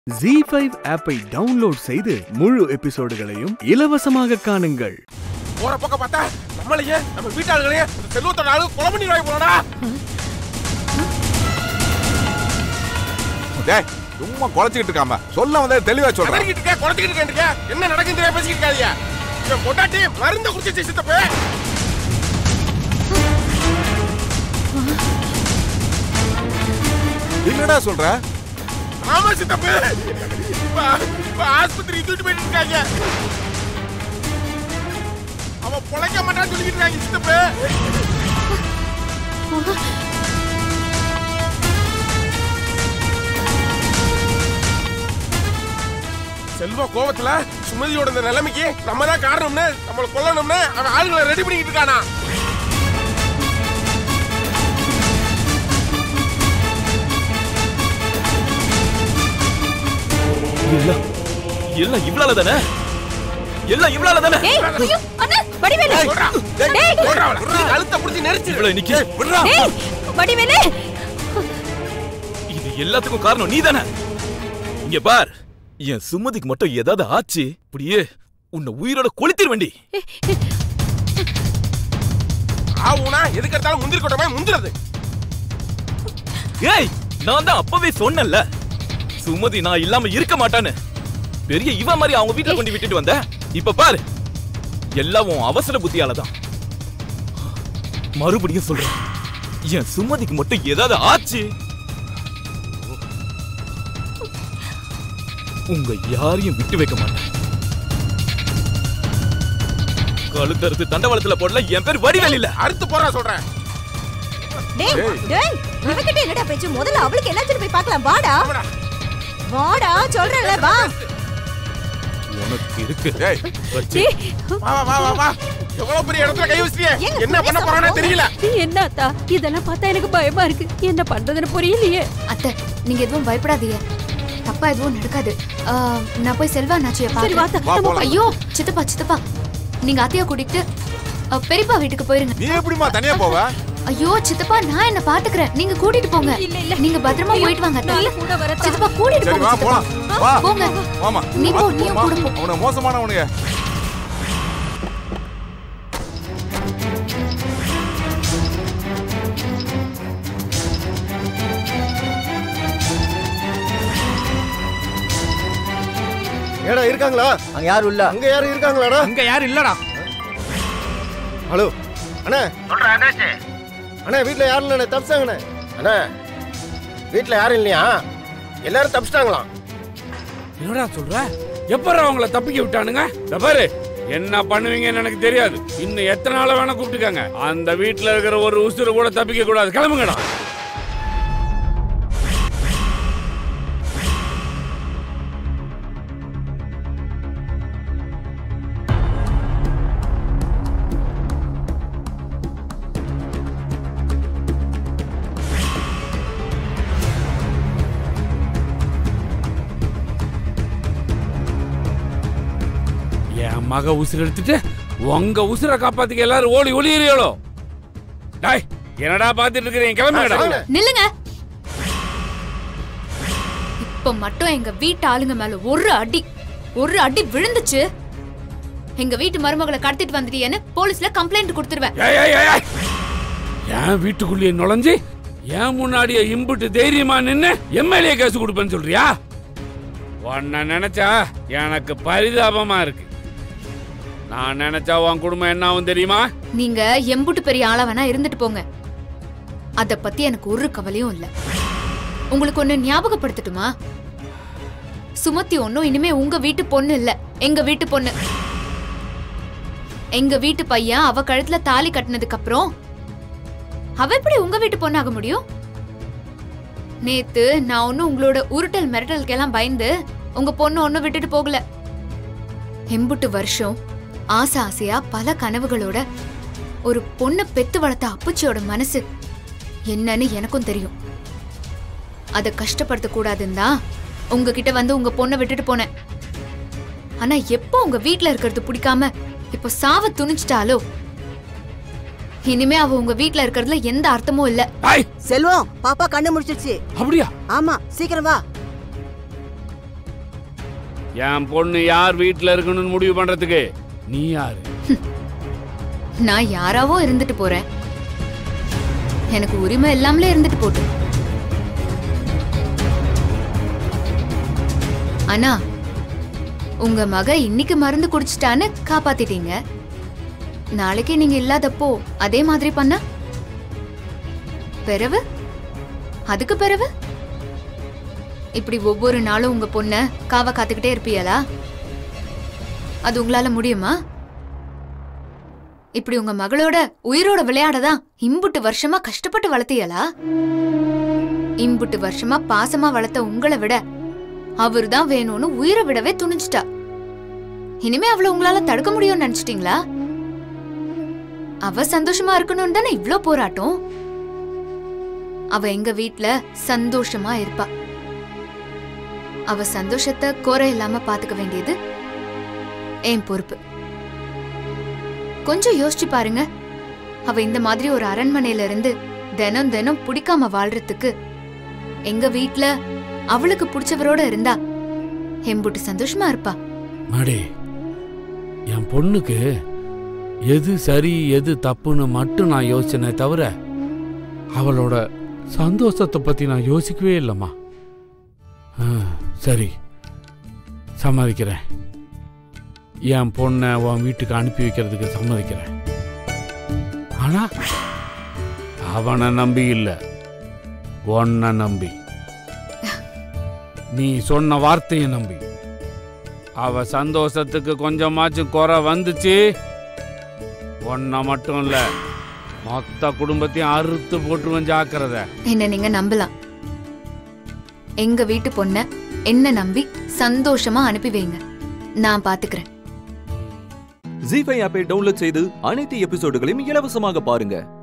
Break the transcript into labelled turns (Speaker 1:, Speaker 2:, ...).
Speaker 1: G five ஆப்பை download செய்து முழு எபிசோடுகளையும் இலவசமாக காணுங்கள்
Speaker 2: போற பக்கம் பார்த்தா நம்மளையே நம்ம வீட்டாளுகளையே செல்வத்தோட ஆளு கொலை பண்ணிடுவாங்க போலடா
Speaker 3: டேய் சும்மா குழச்சிக்கிட்டு இருக்காம சொல்ல வந்தது தெளிவா சொல்றேன்
Speaker 2: கதறிக்கிட்டு இருக்க குறைச்சிக்கிட்டு இருக்க என்ன நடக்குன்னு தெரியாம பேசிக்கிட்டு இருக்காதீங்க இவன் பொண்டாட்டி மருந்த குடிச்சு சித்தப்பு
Speaker 3: என்னடா சொல்ற
Speaker 2: ஆமா சித்தப்பு இப்ப இப்ப ஆஸ்பத்திரி தூக்கிட்டு போயிட்டு இருக்காங்க அவன் பொழைக்க மாட்டான்னு சொல்லிக்கிட்டு இருக்காங்க சித்தப்பு செல்வ கோவத்துல சுமதியோட இந்த நிலைமைக்கு நம்ம தான் காரணம்னு நம்மள கொல்லணும்னு அவன் ஆளுங்களை ரெடி பண்ணிக்கிட்டு இருக்கானா
Speaker 4: எல்லாம் எல்லாம் இவ்வளவு தானே எல்லாம் இவ்வளவு தானே
Speaker 5: ஏய் ஐயோ அண்ணா வடிவேலு
Speaker 2: சொல்றா.
Speaker 3: டேய்,
Speaker 5: டேய்.
Speaker 2: சொல்றா அவளை. நீ கழுத்தை பிடிச்சி நெரிச்சு
Speaker 4: இவ்வளவு நிக்க விடுறா
Speaker 5: டேய் வடிவேலு
Speaker 4: இது எல்லாத்துக்கும் காரணம் நீ தானே இங்க பார் என் சுமதிக்கு மட்டும் ஏதாவது ஆச்சு அப்படியே உன்னை உயிரோட கொளுத்திர வேண்டி
Speaker 2: ஆவுனா எதுக்கு எடுத்தாலும் முந்திரி கொட்டமே முந்திரது
Speaker 4: ஏய் நான் தான் அப்பவே சொன்னேன்ல சுமதி நான் இல்லாம இருக்க மாட்டான்னு பெரிய இவ மாதிரி அவங்க வீட்டுல கொண்டு விட்டுட்டு வந்த இப்ப பாரு எல்லாம் உன் அவசர புத்தியால தான் மறுபடியும் சொல்றேன் என் சுமதிக்கு மட்டும் ஏதாவது ஆச்சு உங்க யாரையும் விட்டு வைக்க மாட்டேன் கழுத்தறுத்து தண்டவாளத்துல போடல என் பேர் வடிவேல் இல்ல
Speaker 2: அறுத்து போறா சொல்றேன்
Speaker 5: டேய் டேய் இவகிட்ட என்னடா பேச்சு முதல்ல அவளுக்கு என்னாச்சுன்னு போய் பார்க்கலாம் வாடா
Speaker 2: ஆமாடா.
Speaker 5: வாடா சொல்றேன்ல வா
Speaker 4: உனக்கு இருக்கு
Speaker 3: டேய்
Speaker 4: வச்சு
Speaker 5: டேய்
Speaker 2: வா வா வா வா வா எவ்வளவு பெரிய இடத்துல கை வச்சிட்டியே
Speaker 5: ஏங்க,
Speaker 2: என்ன பண்ண
Speaker 5: பெரிய
Speaker 2: போறானே
Speaker 5: சம்பவம்.
Speaker 2: தெரியல
Speaker 6: என்ன அத்தா இதெல்லாம் பார்த்தா எனக்கு பயமா இருக்கு என்ன பண்றதுன்னு புரியலையே
Speaker 7: அத்தை நீங்க எதுவும் பயப்படாதீங்க தப்பா எதுவும் நடக்காது ஆ, நான் போய் செல்வா நாச்சிய
Speaker 6: சரி
Speaker 7: பாக்குறேன்
Speaker 6: வாத்தா
Speaker 3: வா
Speaker 6: நம்ம
Speaker 3: போலாம்
Speaker 7: ஐயோ சித்தப்பா சித்தப்பா நீங்க அத்தைய கூட்டிட்டு அ, பெரியப்பா வீட்டுக்கு போயிருங்க
Speaker 3: நீ எப்படிமா தனியா போவ
Speaker 7: ஐயோ சித்தப்பா நான் என்ன பாத்துக்கிறேன் நீங்க கூட்டிட்டு போங்க
Speaker 6: இல்ல, இல்ல.
Speaker 7: நீங்க பத்திரமா போயிட்டு வாங்க அத்தை.
Speaker 6: நான் கூட வரேன்.
Speaker 7: சித்தப்பா கூட்டிட்டு
Speaker 3: சரி
Speaker 7: போங்க
Speaker 3: வா
Speaker 7: சித்தப்பா.
Speaker 3: போலாம் வா
Speaker 7: போங்க
Speaker 3: வாமா
Speaker 7: நீ போ, நீயும் கூட போ.
Speaker 3: அவன மோசமானவனுங்க
Speaker 8: ஏடா இருக்காங்களா
Speaker 9: அங்க யாரும் இல்ல
Speaker 8: அங்க யாரும் இருக்காங்களாடா
Speaker 9: அங்க யாரும் இல்லடா
Speaker 8: ஹலோ அண்ணா அண்ணா வீட்ல யாரும் இல்லண்ணே தப்பிச்சாங்கண்ணே அண்ணா வீட்ல யாரும் இல்லையா எல்லாரும் தப்பிச்சிட்டாங்களாம்
Speaker 10: என்னடா சொல்ற எப்பறம் அவங்கள தப்பிக்க விட்டானுங்க இந்த பாரு என்ன பண்ணுவீங்கன்னு எனக்கு தெரியாது இன்னும் எத்தனை நாள வேணா கூப்பிட்டுக்காங்க அந்த வீட்டுல இருக்கிற ஒரு உசுறு கூட தப்பிக்க கூடாது கிளம்புங்கடா என் மக உசுறு எடுத்துட்டு உங்க உசுரை காப்பாத்திக்க எல்லாரும் ஓடி ஒளியறியளோ டாய் என்னடா பாத்துட்டு இருக்கிறீங்க கிளம்புங்கடா
Speaker 8: வாங்க.
Speaker 7: நில்லுங்க இப்ப மட்டும் எங்க வீட்டு ஆளுங்க மேல ஒரு அடி ஒரு அடி விழுந்துச்சு எங்க வீட்டு மருமகளை கடத்திட்டு வந்துட்டியேன்னு போலீஸ்ல கம்ப்ளைண்ட் கொடுத்துருவேன்
Speaker 10: ஏய், ஏய், ஏய், ஏய். என் வீட்டுக்குள்ளேயே நுழைஞ்சு என் முன்னாடியே இம்புட்டு தைரியமா நின்னு எம்எல்ஏ கேஸ் கொடுப்பேன்னு சொல்றியா உன்னை நினைச்சா எனக்கு பரிதாபமா இருக்கு நான் நினைச்சா உன் குடும்பம் என்ன ஆகும் தெரியுமா
Speaker 7: நீங்க எம்புட்டு பெரிய ஆளா வேணா இருந்துட்டு போங்க அத பத்தி எனக்கு ஒரு கவலையும் இல்ல உங்களுக்கு ஒண்ணு ஞாபகப்படுத்தட்டுமா சுமத்தி ஒன்னும் இனிமே உங்க வீட்டு பொண்ணு இல்ல எங்க வீட்டு பொண்ணு எங்க வீட்டு பையன் அவ கழுத்துல தாலி கட்டினதுக்கு அப்புறம் அவ எப்படி உங்க வீட்டு பொண்ணு ஆக முடியும் நேத்து நான் ஒன்னும் உங்களோட உருட்டல் மிரட்டலுக்கெல்லாம் பயந்து உங்க பொண்ணு ஒன்னும் விட்டுட்டு போகல எம்புட்டு வருஷம் ஆசை ஆசையா பல கனவுகளோட ஒரு பொண்ணை பெத்து வளர்த்த அப்பச்சியோட மனசு என்னன்னு எனக்கும் தெரியும் அதை கஷ்டப்படுத்த கூடாதுன்னு தான் உங்ககிட்ட வந்து உங்க பொண்ணை விட்டுட்டு போனேன் ஆனா எப்போ உங்க வீட்ல இருக்கிறது பிடிக்காம இப்போ சாவ துணிச்சிட்டாலோ இனிமே அவ உங்க வீட்ல இருக்கிறதுல எந்த அர்த்தமும் இல்ல
Speaker 10: ஐய்
Speaker 11: செல்வம் பாப்பா கண்ணு முடிச்சிருச்சு
Speaker 10: அப்படியா
Speaker 11: ஆமா சீக்கிரம் வா
Speaker 10: என் பொண்ணு யார் வீட்டுல இருக்கணும்னு முடிவு பண்றதுக்கு நீ யாரு
Speaker 7: நான் யாராவோ இருந்துட்டு போறேன் எனக்கு உரிமை இல்லாமலே இருந்துட்டு போட்டு அண்ணா உங்க மக இன்னைக்கு மருந்து குடிச்சிட்டான்னு காப்பாத்திட்டீங்க நாளைக்கு நீங்க இல்லாதப்போ அதே மாதிரி பண்ண பிறவு அதுக்கு பிறவு இப்படி ஒவ்வொரு நாளும் உங்க பொண்ண காவ காத்துக்கிட்டே இருப்பீங்களா அது உங்களால முடியுமா இப்படி உங்க மகளோட உயிரோட விளையாடதான் இம்புட்டு வருஷமா கஷ்டப்பட்டு வளர்த்தியலா இம்புட்டு வருஷமா பாசமா வளர்த்த உங்களை விட அவர்தான் வேணும்னு உயிரை விடவே துணிஞ்சிட்டா இனிமே அவளை உங்களால தடுக்க முடியும்னு நினைச்சிட்டீங்களா அவ சந்தோஷமா இருக்கணும்னு தானே இவ்ளோ போராட்டம் அவ எங்க வீட்ல சந்தோஷமா இருப்பா அவ சந்தோஷத்தை குறை இல்லாம பாத்துக்க வேண்டியது என் பொறுப்பு கொஞ்சம் யோசிச்சு பாருங்க அவ இந்த மாதிரி ஒரு அரண்மனையில இருந்து தினம் தினம் பிடிக்காம வாழ்றதுக்கு எங்க வீட்ல அவளுக்கு பிடிச்சவரோட இருந்தா எம்புட்டு சந்தோஷமா இருப்பா
Speaker 10: மாடி என் பொண்ணுக்கு எது சரி எது தப்புன்னு மட்டும் நான் யோசிச்சனே தவிர அவளோட சந்தோஷத்தை பத்தி நான் யோசிக்கவே இல்லைம்மா ஆ, சரி சம்மதிக்கிறேன் என் பொண்ணை உன் வீட்டுக்கு அனுப்பி வைக்கிறதுக்கு சம்மதிக்கிறேன் ஆனா அவனை நம்பி இல்லை உன்னை நம்பி நீ சொன்ன வார்த்தையை நம்பி அவ சந்தோஷத்துக்கு கொஞ்சமாச்சும் குறை வந்துச்சு ஒன்ன மட்டும் இல்ல மொத்த குடும்பத்தையும் அறுத்து போட்டுருவன் ஜாக்கிரதை
Speaker 7: என்ன நீங்க நம்பலாம் எங்க வீட்டு பொண்ண என்ன நம்பி சந்தோஷமா அனுப்பி வைங்க நான் பாத்துக்கிறேன்
Speaker 9: ஜி ஃபைவ் ஆப்பை டவுன்லோட் செய்து அனைத்து எபிசோடுகளையும் இலவசமாக பாருங்க